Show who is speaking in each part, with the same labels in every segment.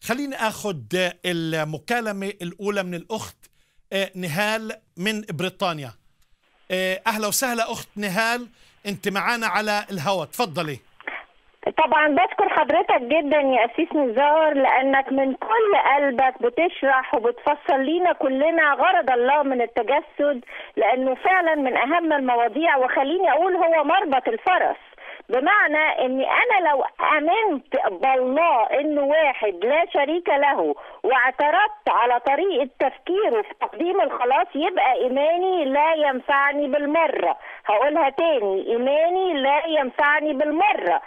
Speaker 1: خليني اخذ المكالمه الاولى من الاخت آه، نهال من بريطانيا آه، اهلا وسهلا اخت نهال انت معنا على الهواء تفضلي
Speaker 2: طبعا بشكر حضرتك جدا يا أسيس نزار لأنك من كل قلبك بتشرح وبتفسر لينا كلنا غرض الله من التجسد لأنه فعلا من أهم المواضيع وخليني أقول هو مربط الفرس بمعنى اني انا لو امنت بالله انه واحد لا شريك له واعترضت على طريقه تفكيره في تقديم الخلاص يبقى ايماني لا ينفعني بالمره هقولها تاني ايماني لا ينفعني بالمره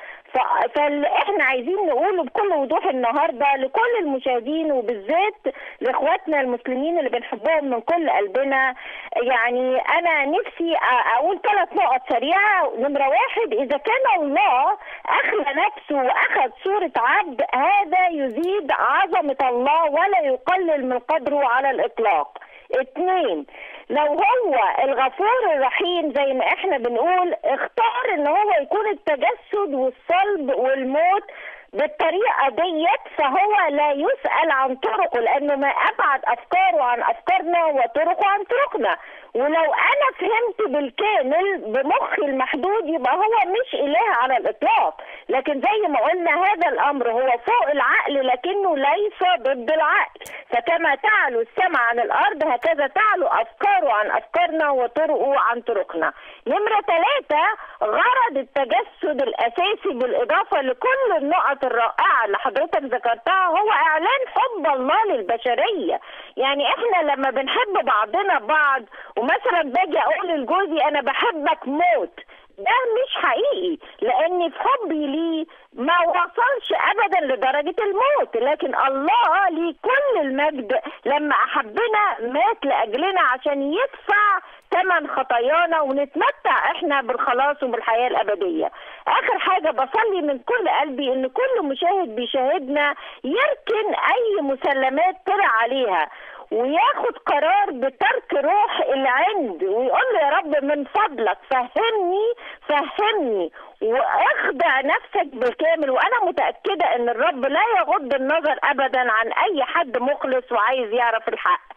Speaker 2: فاحنا عايزين نقوله بكل وضوح النهارده لكل المشاهدين وبالذات لاخواتنا المسلمين اللي بنحبهم من كل قلبنا يعني انا نفسي اقول ثلاث نقط سريعه نمره واحد اذا كان الله اخلى نفسه واخذ صوره عبد هذا يزيد عظمه الله ولا يقلل من قدره على الاطلاق اثنين لو هو الغفور الرحيم زي ما احنا بنقول اختار ان هو يكون التجسد والصلب والموت بالطريقه ديت فهو لا يسال عن طرقه لانه ما ابعد افكاره عن افكارنا وطرقه عن طرقنا ولو انا فهمت بالكامل بمخي المحدود يبقى هو مش اله على الاطلاق لكن زي ما قلنا هذا الامر هو فوق العقل لكنه ليس ضد العقل فكما تعلو السماء عن الارض هكذا تعلو افكاره عن افكارنا وطرقه عن طرقنا نمره ثلاثه غرض التجسد الاساسي بالاضافه لكل النقط الرائعه اللي حضرتك ذكرتها هو اعلان حب الله للبشريه يعني احنا لما بنحب بعضنا بعض ومثلا باجي اقول لجوزي انا بحبك موت ده مش حقيقي لان في حبي ليه ما وصلش ابدا لدرجه الموت لكن الله ليه كل المجد لما احبنا مات لاجلنا عشان يدفع ثمن خطايانا ونتمتع احنا بالخلاص وبالحياه الابديه. اخر حاجه بصلي من كل قلبي ان كل مشاهد بيشاهدنا يركن اي مسلمات طلع عليها وياخد قرار بترك روح العند ويقول له يا رب من فضلك فهمني فهمني واخدع نفسك بالكامل وانا متاكده ان الرب لا يغض النظر ابدا عن اي حد مخلص وعايز يعرف الحق